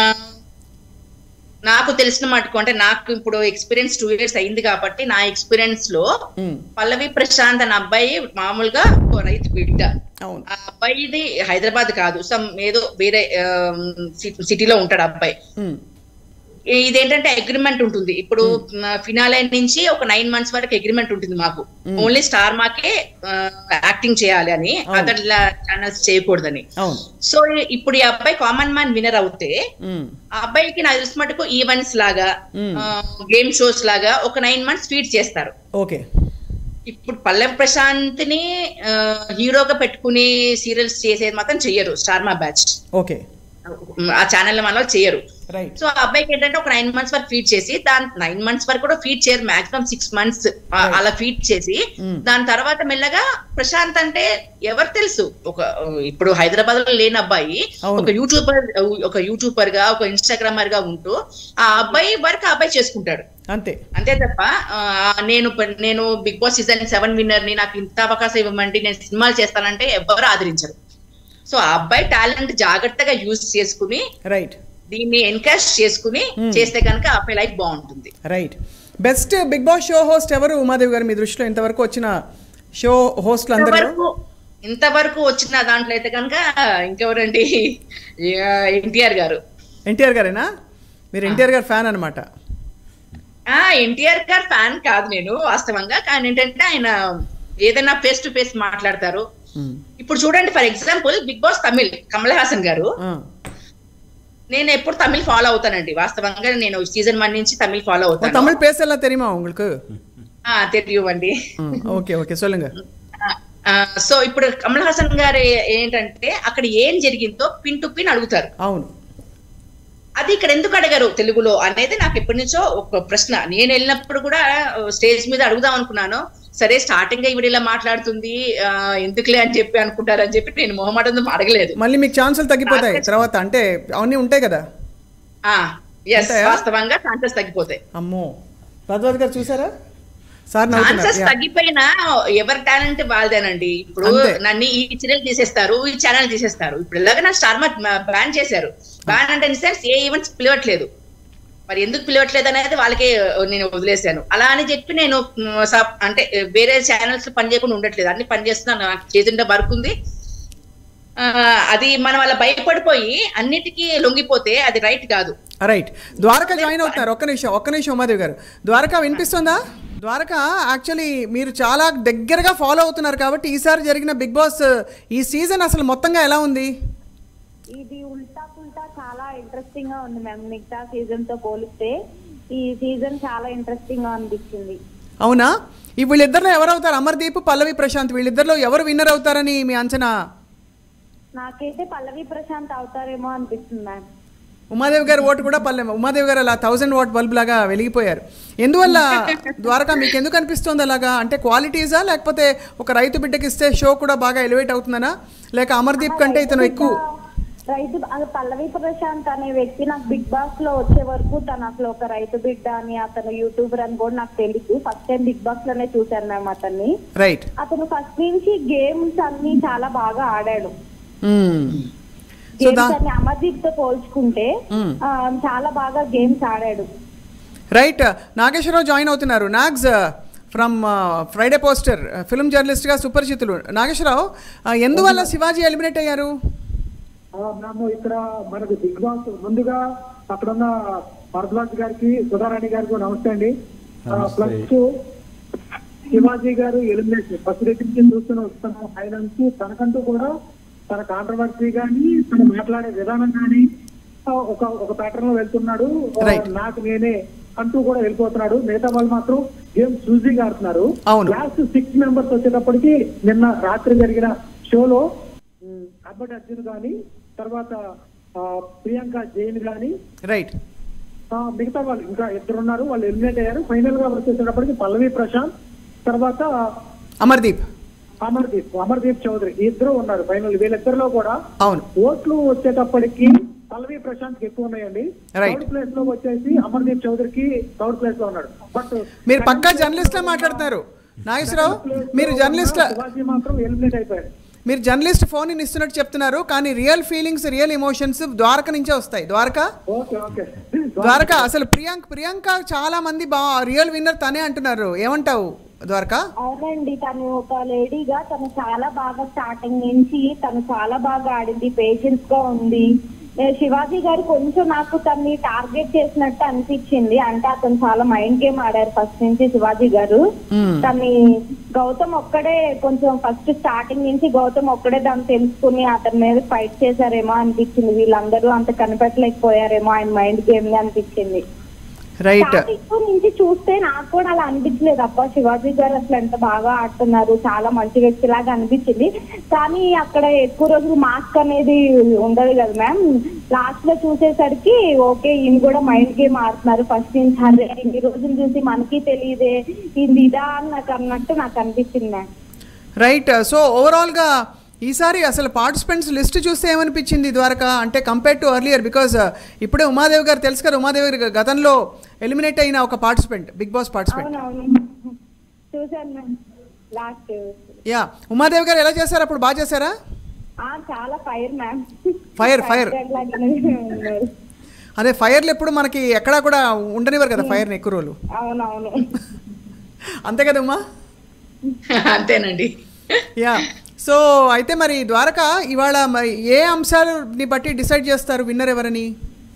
నాకు తెలిసిన మటుకు అంటే నాకు ఇప్పుడు ఎక్స్పీరియన్స్ టూ ఇయర్స్ అయింది కాబట్టి నా ఎక్స్పీరియన్స్ లో ఉమ్, పల్లవి ప్రశాంత్ అనే అబ్బాయి మామూలుగా ఓ రైతు బిడ్డ అవును ఆ అబ్బాయిది హైదరాబాద్ కాదు సమ్ ఏదో వేరే సిటీలో ఉంటాడు ఆ అబ్బాయి ఉమ్, ఇదేంటంటే అగ్రిమెంట్ ఉంటుంది ఇప్పుడు ఫినాలే నుంచి ఒక నైన్ మంత్స్ వరకు అగ్రిమెంట్ ఉంటుంది మాకు ఓన్లీ స్టార్ మాకే యాక్టింగ్ చేయాలి అని అదర్ ఛానల్స్ చేయకూడదని అవును సో ఇప్పుడు ఈ అబ్బాయి కామన్ మ్యాన్ విన్నర్ అవుతే ఉమ్, ఆ అబ్బాయికి నాకు తెలిసిన మటుకు ఈవెంట్స్ లాగా Hmm. గేమ్ షోస్ లాగా ఒక నైన్ మంత్స్ ఫీడ్ చేస్తారు ఓకే ఇప్పుడు పల్లెం ప్రశాంత్ ని హీరోగా పెట్టుకుని సీరియల్స్ చేసేది మాత్రం చెయ్యరు స్టార్ మా బ్యాచ్ ఓకే ఆ ఛానల్ మన వాళ్ళు చెయ్యరు రైట్ సో ఆ అబ్బాయికి ఏంటంటే ఒక నైన్ మంత్స్ వరకు ఫీడ్ చేసి దాని నైన్ మంత్స్ వరకు కూడా ఫీడ్ చేయరు మాక్సిమం సిక్స్ మంత్స్ అలా ఫీడ్ చేసి Mm. దాని తర్వాత మెల్లగా ప్రశాంత్ అంటే ఎవరు తెలుసు ఒక ఇప్పుడు హైదరాబాద్ లో లేని అబ్బాయి అవును. ఒక యూట్యూబర్ ఒక యూట్యూబర్ గా ఒక ఇన్స్టాగ్రామర్ గా ఉంటూ ఆ అబ్బాయి వర్క్ ఆ అబ్బాయి చేసుకుంటాడు అంతే అంతే తప్ప ఆ, నేను ప- నేను Bigg Boss season seven winner ని నాకు ఇంత అవకాశం ఇవ్వమంటే నేను సినిమాలు చేస్తానంటే ఎవరు ఆదరించరు సో ఆ అబ్బాయి టాలెంట్ జాగ్రత్తగా యూజ్ చేసుకుని రైట్ దీన్ని ఎన్కరేజ్ చేసుకుని చేస్తే కనుక ఆ అబ్బాయి లైఫ్ బాగుంటుంది right best Bigg Boss show host ఎవరు ఉమాదేవి గారు మీ దృష్టిలో ఇంతవరకు వచ్చిన షో హోస్ట్లు అందరూ ఇంతవరకు ఇంతవరకు వచ్చిన దాంట్లో అయితే కనుక ఇంకెవరండి ఎన్టీఆర్ గారు ఎన్టీఆర్ గారేనా మీరు ఎన్టీఆర్ గారు ఫ్యాన్ అనమాట ఆ ఎన్టీఆర్ గారు ఫ్యాన్ కాదు నేను వాస్తవంగా కానీ ఏంటంటే ఆయన ఏదైనా ఫేస్ టు ఫేస్ మాట్లాడతారు ఇప్పుడు చూడండి for example Bigg Boss Tamil Kamal Haasan గారు నేను ఎప్పుడు తమిళ్ ఫాలో అవుతానండి వాస్తవంగా నేను సీజన్ వన్ నుంచి తమిళ్ ఫాలో అవుతాను தமிழ் பேசலாம் தெரியுமா உங்களுக்கு ఆ, తెలియవండి ఓకే ఓకే சொல்லுங்க సో ఇప్పుడు కమల్ హాసన్ గారు ఏ- ఏంటంటే అక్కడ ఏం జరిగిందో పిన్ టు పిన్ అడుగుతారు అవును అది ఇక్కడ ఎందుకు అడగరు తెలుగులో అనేది నాకు ఎప్పటి నుంచో ఒక ప్రశ్న నేను వెళ్ళినప్పుడు కూడా స్టేజ్ మీద అడుగుదాం అనుకున్నాను సరే స్టార్టింగ్ ఈవిడ ఇలా మాట్లాడుతుంది ఆ, ఎందుకులే అని చెప్పి అనుకుంటారని చెప్పి నేను మొహమాటంతో అడగలేదు మళ్ళీ మీకు ఛాన్సులు తగ్గిపోతాయి తర్వాత అంటే అవన్నీ ఉంటాయి కదా ఎస్ ఉంటాయా? వాస్తవంగా ఛాన్సెస్ తగ్గిపోతాయి అమ్మో భద్రత్ గారు చూసారా సార్ ఛాన్సెస్ నవ్వుతున్నారు తగ్గిపోయినా ఎవరి టాలెంట్ వాళ్ళదేనండి ఇప్పుడు అంతే. నన్ను ఈ ఛానల్ తీసేస్తారు ఈ ఛానల్ తీసేస్తారు ఇప్పుడు ఇలాగ నా స్టార్ మార్ట్ బ్యాన్ చేశారు బ్యాన్ అంటే ఇన్ సెన్స్ ఏ ఈవెంట్స్ పిలవట్లేదు మరి ఎందుకు పిలవట్లేదు అనేది వాళ్ళకే నేను వదిలేశాను అలా అని చెప్పి నేను మ్, సబ్- అంటే వేరే ఛానల్స్ పని చేయకుండా ఉండట్లేదు అన్ని పని చేస్తున్నాను నాకు చేతుంటే వర్క్ ఉంది ఆ, అది మనం అలా భయపడిపోయి అన్నిటికీ లొంగిపోతే అది రైట్ కాదు రైట్ ద్వారక జాయిన్ అవుతున్నారు ఒక్క నిమిషం ఒక్క నిమిషం ఉమాదేవి గారు ద్వారక వినిపిస్తుందా ద్వారక యాక్చువల్లీ మీరు చాలా దగ్గరగా ఫాలో అవుతున్నారు కాబట్టి ఈసారి జరిగిన బిగ్ బాస్ ఈ సీజన్ అసలు మొత్తంగా ఎలా ఉంది ఇది ఉల్టా పుల్టా చాలా ఇంట్రెస్టింగ్ గా ఉంది మ్యామ్ మిగతా సీజన్ తో పోలిస్తే ఈ సీజన్ చాలా ఇంట్రెస్టింగ్ గా అనిపించింది అవునా ఈ వీళ్ళిద్దరిలో ఎవరు అవుతారు అమర్దీప్ పల్లవి ప్రశాంత్ వీళ్ళిద్దరిలో ఎవరు విన్నర్ అవుతారని మీ అంచనా నాకైతే పల్లవి ప్రశాంత్ అవుతారేమో అనిపిస్తుంది మ్యామ్ ఉమాదేవి గారి ఓటు కూడా పల్లె ఉమాదేవి గారు అలా థౌజండ్ వాట్ బల్బ్ లాగా వెలిగిపోయారు ఎందువల్ల ద్వారకా మీకు ఎందుకు అనిపిస్తుంది అలాగా అంటే క్వాలిటీసా లేకపోతే ఒక రైతు బిడ్డకి ఇస్తే షో కూడా బాగా ఎలివేట్ అవుతుందనా లేక అమర్దీప్ కంటే ఇతను ఎక్కువ రైతు అది పల్లవి ప్రశాంత్ అనే వ్యక్తి నాకు బిగ్ బాస్ లో వచ్చే వరకు తను అసలు ఒక రైతు బిడ్డ అని అతను యూట్యూబర్ అని కూడా నాకు తెలియదు ఫస్ట్ టైం బిగ్ బాస్ లోనే చూశాను మ్యామ్ అతన్ని రైట్ అతను ఫస్ట్ నుంచి గేమ్స్ అన్ని చాలా బాగా ఆడాడు సో దా గేమ్స్ అన్ని అమర్దీప్ తో పోల్చుకుంటే మ్మ్. ఆ, చాలా బాగా గేమ్స్ ఆడాడు రైట్ నాగేశ్వరరావు జాయిన్ అవుతున్నారు Nags from Friday poster film జర్నలిస్ట్గా సుపరిచితులు నాగేశ్వరరావు ఆ, ఎందువల్ల శివాజీ ఎలిమినేట్ అయ్యారు ఆ, మేము ఇక్కడ మనకు బిగ్ బాస్ ముందుగా అక్కడ ఉన్న భరద్వాజ్ గారికి సుధారాణి గారికి నమస్తే అండి ఆ, నమస్తే. ప్లస్ శివాజీ గారు ఎలిమినేషన్ ఫస్ట్ దగ్గర నుంచి చూస్తూనే వస్తున్నాం ఆయన నుంచి తనకంటూ కూడా తన కాంట్రవర్సీ కానీ తను మాట్లాడే విధానం కానీ ఆ, ఒక ఒక ప్యాటర్న్ లో వెళ్తున్నాడు ఆ, Right. నాకు నేనే అంటూ కూడా వెళ్ళిపోతున్నాడు మిగతా వాళ్ళు మాత్రం గేమ్ చూసింగ్ ఆడుతున్నారు అవును. లాస్ట్ సిక్స్ మెంబర్స్ వచ్చేటప్పటికి నిన్న రాత్రి జరిగిన షోలో ఉమ్, అబ్బటి అర్జున్ గాని తర్వాత ఆ, ప్రియాంక జైన్ గాని రైట్ ఆ, మిగతా వాళ్ళు ఇంకా ఇద్దరు ఉన్నారు వాళ్ళు ఎలిమినేట్ అయ్యారు ఫైనల్ గా వచ్చేసేటప్పటికి పల్లవి ప్రశాంత్ తర్వాత అమర్దీప్ అమర్దీప్ అమర్దీప్ చౌదరి ఈ ఇద్దరు ఉన్నారు ఫైనల్ వీళ్ళిద్దరిలో కూడా అవును ఓట్లు వచ్చేటప్పటికి పల్లవి ప్రశాంత్ కి ఎక్కువ ఉన్నాయండి Right. థర్డ్ ప్లేస్ లో వచ్చేసి అమర్దీప్ చౌదరికి థర్డ్ ప్లేస్ లో ఉన్నాడు బట్ మీరు పక్కా జర్నలిస్ట్లా మాట్లాడుతున్నారు నాగేశ్వరరావు మీరు జర్నలిస్ట్ శివాజీ మాత్రం ఎలిమినేట్ అయిపోయాడు మీరు జర్నలిస్ట్ ఫోన్ ఇన్ ఇస్తున్నట్టు చెప్తున్నారు కానీ real feelings real emotions Dwaraka నుంచే వస్తాయి ద్వారక ఓకే ఓకే ద్వారక అసలు ప్రియాంక్ ప్రియాంక చాలా మంది బా రియల్ విన్నర్ తనే అంటున్నారు ఏమంటావు ద్వారక అవునండి తను ఒక లేడీగా తను చాలా బాగా స్టార్టింగ్ నుంచి తను చాలా బాగా ఆడింది పేషెన్స్ గా ఉంది ఏ, శివాజీ గారు కొంచెం నాకు తన్ని టార్గెట్ చేసినట్టు అనిపించింది అంటే అతను చాలా మైండ్ గేమ్ ఆడారు ఫస్ట్ నుంచి శివాజీ గారు మ్మ్. తన్ని గౌతమ్ ఒక్కడే కొంచెం ఫస్ట్ స్టార్టింగ్ నుంచి గౌతమ్ ఒక్కడే దాన్ని తెలుసుకుని అతని మీద ఫైట్ చేశారేమో అనిపించింది వీళ్ళందరూ అంత కనిపెట్టలేకపోయారేమో ఆయన మైండ్ గేమ్ ని అనిపించింది రైట్ స్టార్టింగ్ నుంచి చూస్తే నాకు కూడా అలా అనిపించలేదు అబ్బా శివాజీ గారు అసలు ఎంత బాగా ఆడుతున్నారు చాలా మంచి వ్యక్తి లాగా అనిపించింది కానీ అక్కడ ఎక్కువ రోజులు మాస్క్ అనేది ఉండదు కదా మ్యామ్ లాస్ట్ లో చూసేసరికి ఓకే ఈయన కూడా మైండ్ గేమ్ ఆడుతున్నారు ఫస్ట్ నుంచి అరే ఇన్ని రోజులు చూసి మనకి తెలియదే ఇది ఇదా అని నాకు అన్నట్టు నాకు అనిపించింది మ్యామ్ రైట్ సో ఓవరాల్గా ఈసారి అసలు పార్టిసిపెంట్స్ లిస్ట్ చూస్తే ఏమనిపించింది ద్వారకా అంటే కంపేర్ టు అర్లియర్ బికాజ్ ఇప్పుడే ఉమాదేవి గారు తెలుసు కదా ఉమాదేవి గారు గతంలో ఎలిమినేట్ అయిన ఒక పార్టిసిపెంట్ బిగ్ బాస్ పార్టిసిపెంట్ అవునవును చూసాను మ్యామ్ లాస్ట్ యా ఉమాదేవి గారు ఎలా చేశారు అప్పుడు బాగా చేశారా చాలా ఫైర్ మ్యామ్ Fire, fire. ఉన్నారు అదే ఫైర్లు ఎప్పుడు మనకి ఎక్కడా కూడా ఉండనివ్వరు కదా ఫైర్ని ఎక్కువ రోజులు అవునవును అంతే కదా ఉమా అంతేనండి యా సో అయితే మరి ద్వారక ఇవాళ మరి ఏ అంశాలని బట్టి డిసైడ్ చేస్తారు విన్నర్ ఎవరని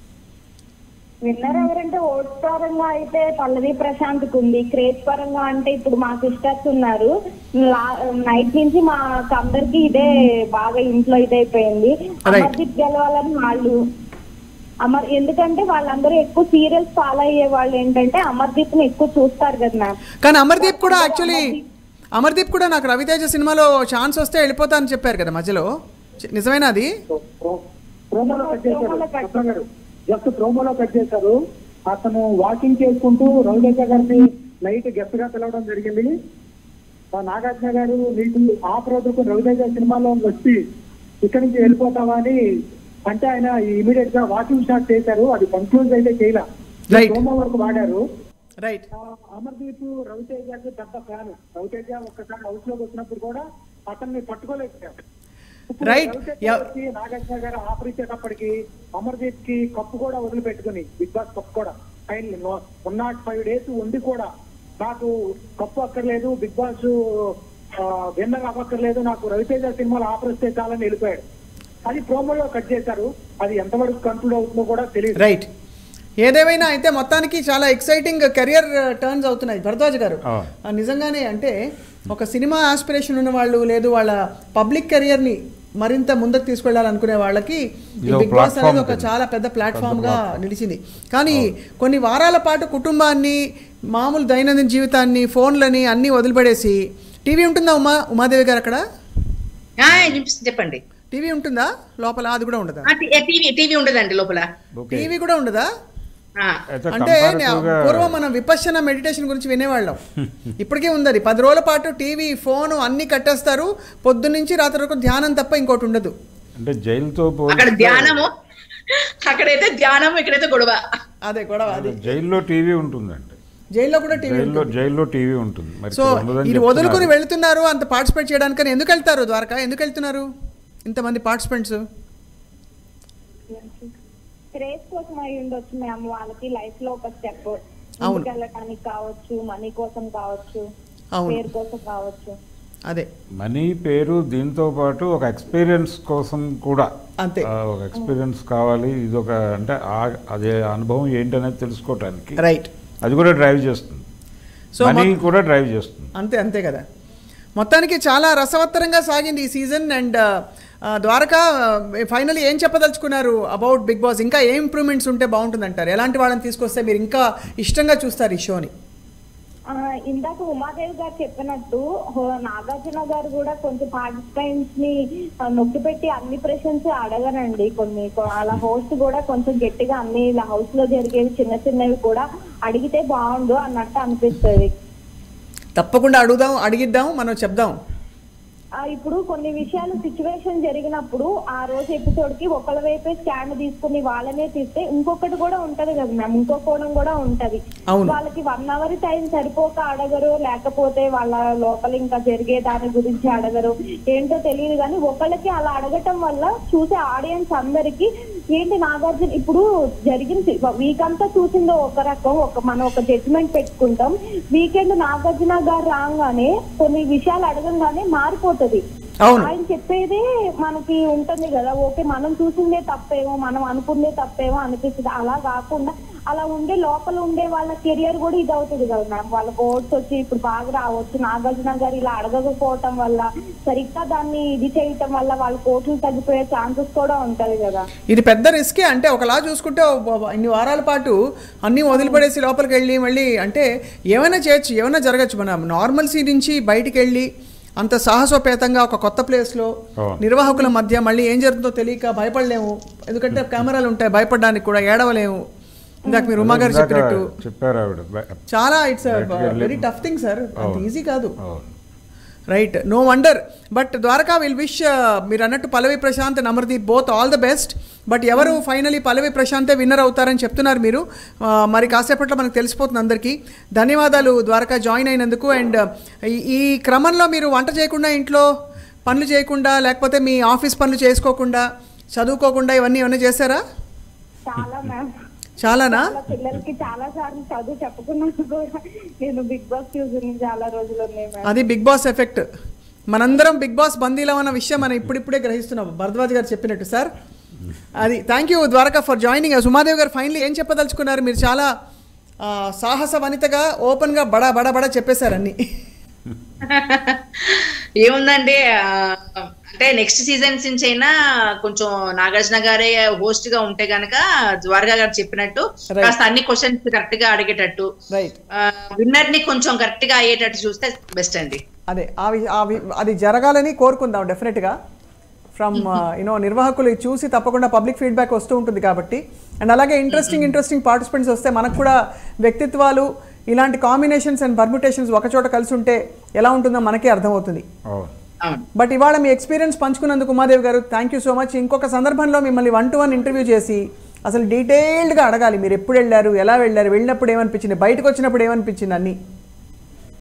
విన్నర్ ఎవరంటే ఓట్ పరంగా అయితే పల్లవి ప్రశాంత్ ఉంది క్రేజ్ పరంగా అంటే ఇప్పుడు మా సిస్టర్స్ ఉన్నారు నైట్ నుంచి మాకు అందరికి ఇదే బాగా ఇంట్లో ఇదైపోయింది అమర్దీప్ గెలవాలని వాళ్ళు అమర్ ఎందుకంటే వాళ్ళందరూ ఎక్కువ సీరియల్స్ ఫాలో అయ్యే వాళ్ళు ఏంటంటే అమర్దీప్ ని ఎక్కువ చూస్తారు కదా మ్యామ్ కానీ అమర్దీప్ కూడా యాక్చువల్లీ అమర్దీప్ కూడా నాకు రవితేజ సినిమాలో ఛాన్స్ వస్తే వెళ్ళిపోతా అని చెప్పారు కదా మధ్యలో చి- నిజమేనా అది ప్రోమోలో కట్ చేశారు రత్న గారు జస్ట్ ప్రోమోలో కట్ చేశారు అతను వాకింగ్ చేసుకుంటూ రవితేజ గారిని నైట్ గెస్ట్ గా పిలవడం జరిగింది ఆ నాగార్జున గారు నీకు ఆ రోజుకు రవితేజ సినిమాలో వచ్చి ఇక్కడి నుంచి వెళ్ళిపోతావా అని అంటే ఆయన ఇమీడియట్ గా వాకింగ్ షాట్ చేశారు అది కన్క్లూజ్ అయితే చేయలే Right. ప్రోమో వరకు వాడారు రైట్ ఆ, అమర్దీప్ రవితేజకి పెద్ద ఫ్యాన్ రవితేజ ఒక్కసారి హౌస్ లోకి వచ్చినప్పుడు కూడా అతన్ని పట్టుకోలేకపోయారు ఇప్పుడు Right. రవితేజ Yeah. వచ్చి నాగార్జున గారు ఆఫర్ ఇచ్చేటప్పటికి అమర్దీప్ కి కప్పు కూడా వదిలిపెట్టుకుని బిగ్ బాస్ కప్పు కూడా final one not five days ఉండి కూడా నాకు కప్పు అక్కర్లేదు బిగ్ బాస్ విన్నర్ అవ్వక్కర్లేదు నాకు రవితేజ సినిమాలో ఆఫర్ ఇస్తే చాలని వెళ్ళిపోయాడు అది ప్రోమోలో కట్ చేశారు అది ఎంతవరకు కంక్లూడ్ అవుతుందో కూడా తెలియదు రైట్ ఏదేమైనా అయితే మొత్తానికి చాలా ఎక్సైటింగ్ కెరియర్ టర్న్స్ అవుతున్నాయి భరద్వాజ్ గారు ఆ. ఆ, నిజంగానే అంటే ఒక సినిమా ఆస్పిరేషన్ ఉన్న వాళ్ళు లేదు వాళ్ళ పబ్లిక్ కెరియర్ని మరింత ముందుకు తీసుకెళ్లాలనుకునే వాళ్ళకి ఈ ఇది ఒక బిగ్ బాస్ platform అనేది ఒక కింద. చాలా పెద్ద ప్లాట్ఫామ్ గా నిలిచింది కానీ కొన్ని వారాల పాటు కుటుంబాన్ని మామూలు దైనందిన జీవితాన్ని ఫోన్లని అన్నీ వదిలిపడేసి టీవీ ఉంటుందా ఉమా ఉమాదేవి గారు అక్కడ ఆ, వినిపిస్తుంది చెప్పండి టీవీ ఉంటుందా లోపల అది కూడా ఉండదా ఆ, టీ- ఏ, టీవీ టీవీ ఉండదండి లోపల ఓకే టీవీ కూడా ఉండదా ఆ, అయితే అంటే comparative గా- పూర్వం మనం విపස්සన మెడిటేషన్ గురించి వినేవాళ్ళం ఇప్పటికే ఉంది అది పది రోజుల పాటు టీవీ ఫోన్ అన్ని కట్టేస్తారు పొద్దు నుంచి రాత్రి వరకు ధ్యానం తప్ప ఇంకోటి ఉండదు అంటే జైలుతో అక్కడ పోలిస్తే ధ్యానము అక్కడైతే ధ్యానము ఇక్కడైతే గొడవ అదే గొడవ అది జైల్లో టీవీ ఉంటుందండి జైల్లో కూడా టీవీ జైల్లో ఉంటుంది జైల్లో టీవీ ఉంటుంది మరి సో ఇక్కడ ఉండదని ఇది వదులుకుని చెప్తున్నారు. వెళ్తున్నారు అంత పార్టిసిపేట్ చేయడానికని ఎందుకు వెళ్తారు ద్వారకా ఎందుకు వెళ్తున్నారు ఇంతమంది పార్టిసిపెంట్స్ క్రేజ్ కోసం అయి ఉండొచ్చు మ్యామ్ వాళ్ళకి లైఫ్ లో ఒక స్టెప్ అవును. వెళ్ళటానికి కావచ్చు మనీ కోసం కావచ్చు అవును. పేరు కోసం కావచ్చు అదే మనీ పేరు దీంతో పాటు ఒక ఎక్స్పీరియన్స్ కోసం కూడా అంతే. ఆ, ఒక ఎక్స్పీరియన్స్ కావాలి ఇది ఒక అంటే ఆ- అదే అనుభవం ఏంటనేది తెలుసుకోవటానికి రైట్ అది కూడా డ్రైవ్ చేస్తుంది సో మనీ మొత్తం- కూడా డ్రైవ్ చేస్తుంది అంతే అంతే కదా మొత్తానికి చాలా రసవత్తరంగా సాగింది ఈ సీజన్ అండ్ ద్వారకా ఫైనల్ ఏం చెప్పదలుచుకున్నారు అబౌట్ బిగ్ బాస్ ఇంకా ఏం ఇంప్రూవ్మెంట్స్ ఉంటే బాగుంటుందంటారు ఎలాంటి వాళ్ళని తీసుకొస్తే మీరు ఇంకా ఇష్టంగా చూస్తారు ఈ షోని ఆ, ఇందాక ఉమాదేవి గారు చెప్పినట్టు హో- నాగార్జున గారు కూడా కొంచెం పార్టిసిపెంట్స్ ని ఆ, నొక్కి పెట్టి అన్ని ప్రశ్నస్ అడగరండి కొన్ని కొ- అలా హోస్ట్ కూడా కొంచెం గట్టిగా అన్ని ఇలా హౌస్ లో జరిగేవి చిన్న చిన్నవి కూడా అడిగితే బాగుండు అన్నట్టు అనిపిస్తుంది తప్పకుండా అడుగుదాం అడిగిద్దాం మనం చెప్దాం ఆ, ఇప్పుడు కొన్ని విషయాలు సిచ్యువేషన్ జరిగినప్పుడు ఆ రోజు ఎపిసోడ్ కి ఒకళ్ళ వైపే స్టాండ్ తీసుకుని వాళ్ళనే తీస్తే ఇంకొకటి కూడా ఉంటది కదా మ్యామ్ ఇంకో కోణం కూడా ఉంటది అవును. వాళ్ళకి వన్ అవర్ టైం సరిపోక అడగరు లేకపోతే వాళ్ళ లోపల ఇంకా జరిగే దాని గురించి అడగరు ఏంటో తెలియదు కానీ ఒకళ్ళకి అలా అడగటం వల్ల చూసే ఆడియన్స్ అందరికి ఏంటి నాగార్జున ఇప్పుడు జరిగింది వీక్ అంతా చూసిందో ఒక రకం ఒక మనం ఒక జడ్జిమెంట్ పెట్టుకుంటాం వీకెండ్ నాగార్జున గారు రాగానే కొన్ని విషయాలు అడగంగానే మారిపోతది అవును. ఆయన చెప్పేదే మనకి ఉంటుంది కదా ఓకే మనం చూసిందే తప్పేమో మనం అనుకుందే తప్పేమో అనిపిస్తుంది అలా కాకుండా అలా ఉండే లోపల ఉండే వాళ్ళ కెరియర్ కూడా ఇది అవుతుంది కదా మ్యామ్ వాళ్ళ ఓట్స్ వచ్చి ఇప్పుడు బాగా రావచ్చు నాగార్జున గారు ఇలా అడగకపోవటం వల్ల సరిగ్గా దాన్ని ఇది చేయటం వల్ల వాళ్ళ కోట్లు తగ్గిపోయే ఛాన్సెస్ కూడా ఉంటది కదా ఇది పెద్ద రిస్కే అంటే ఒకలా చూసుకుంటే ఓ- ఓ- ఇన్ని వారాల పాటు అన్నీ వదిలిపడేసి లోపలికి వెళ్ళి మళ్ళీ అంటే ఏమైనా చేయొచ్చు ఏమైనా జరగచ్చు మన నార్మల్సీ నుంచి బయటికి వెళ్ళి అంత సాహసోపేతంగా ఒక కొత్త ప్లేస్లో అవును. నిర్వాహకుల మధ్య మళ్ళీ ఏం జరుగుతుందో తెలియక భయపడలేము ఎందుకంటే కెమెరాలు ఉంటాయి భయపడడానికి కూడా ఏడవలేము ఇందాక మీరు ఉమా గారు ఇందాక చెప్పినట్టు చెప్పారు ఆవిడ బ- చాలా ఇట్స్ బయటికి వెళ్ళి- వెరీ టఫ్ థింగ్ సార్ అంత అవును. ఈజీ కాదు అవును. Right no wonder but Dwaraka will wish మీరు అన్నట్టు Pallavi Prashanth Amardeep both all the best but ఎవరు ఫైనలీ పల్లవి ప్రశాంతే విన్నర్ అవుతారని చెప్తున్నారు మీరు ఆ, మరి కాసేపట్లో మనకు తెలిసిపోతుంది అందరికీ ధన్యవాదాలు ద్వారకా జాయిన్ అయినందుకు అండ్ ఈ క్రమంలో మీరు వంట చేయకుండా ఇంట్లో పనులు చేయకుండా లేకపోతే మీ ఆఫీస్ పనులు చేసుకోకుండా చదువుకోకుండా ఇవన్నీ ఏమైనా చేశారా చాలా మ్యామ్ చాలానా చాలా పిల్లలకి చాలా సార్లు చదువు చెప్పుకున్నాను కూడా నేను బిగ్ బాస్ చూసిన చాలా రోజులు ఉన్నాయి మ్యామ్ అది బిగ్ బాస్ ఎఫెక్ట్ మనందరం బిగ్ బాస్ బందీలో ఉన్న విషయం మనం ఇప్పుడిప్పుడే గ్రహిస్తున్నాం భరద్వాజ్ గారు చెప్పినట్టు సార్ అది thank you Dwaraka for joining Sumadev గారు ఫైనలీ ఏం చెప్పదలుచుకున్నారు మీరు చాలా ఆ, సాహస వనితగా ఓపెన్గా బడా బడా బడా చెప్పేశారు అన్ని ఏముందండి ఆ, అంటే నెక్స్ట్ సీజన్స్ నుంచి అయినా కొంచెం నాగార్జున గారే హోస్ట్ గా ఉంటే గనక ద్వారకా గారు చెప్పినట్టు Right. కాస్త అన్ని క్వశ్చన్స్ కరెక్ట్ గా అడిగేటట్టు రైట్ విన్నర్ ని కొంచెం కరెక్ట్ గా అయ్యేటట్టు చూస్తే బెస్ట్ అండి అదే ఆ వి- ఆ వి- అది జరగాలని కోరుకుందాం డెఫినెట్గా ఫ్రమ్ యూనో నిర్వాహకులు ఇది చూసి తప్పకుండా పబ్లిక్ ఫీడ్బ్యాక్ వస్తూ ఉంటుంది కాబట్టి అండ్ అలాగే ఇంట్రెస్టింగ్ ఇంట్రెస్టింగ్ పార్టిసిపెంట్స్ వస్తే మనకు కూడా వ్యక్తిత్వాలు ఇలాంటి కాంబినేషన్స్ అండ్ పర్ముటేషన్స్ ఒకచోట కలిసి ఉంటే ఎలా ఉంటుందో మనకే అర్థమవుతుంది అవును అవును బట్ ఇవాళ మీ ఎక్స్పీరియన్స్ పంచుకున్నందుకు ఉమాదేవి గారు థ్యాంక్ యూ సో మచ్ ఇంకొక సందర్భంలో మిమ్మల్ని వన్ టు వన్ ఇంటర్వ్యూ చేసి అసలు డీటెయిల్డ్గా అడగాలి మీరు ఎప్పుడు వెళ్ళారు ఎలా వెళ్ళారు వెళ్ళినప్పుడు ఏమనిపించింది బయటకు వచ్చినప్పుడు ఏమనిపించింది అన్నీ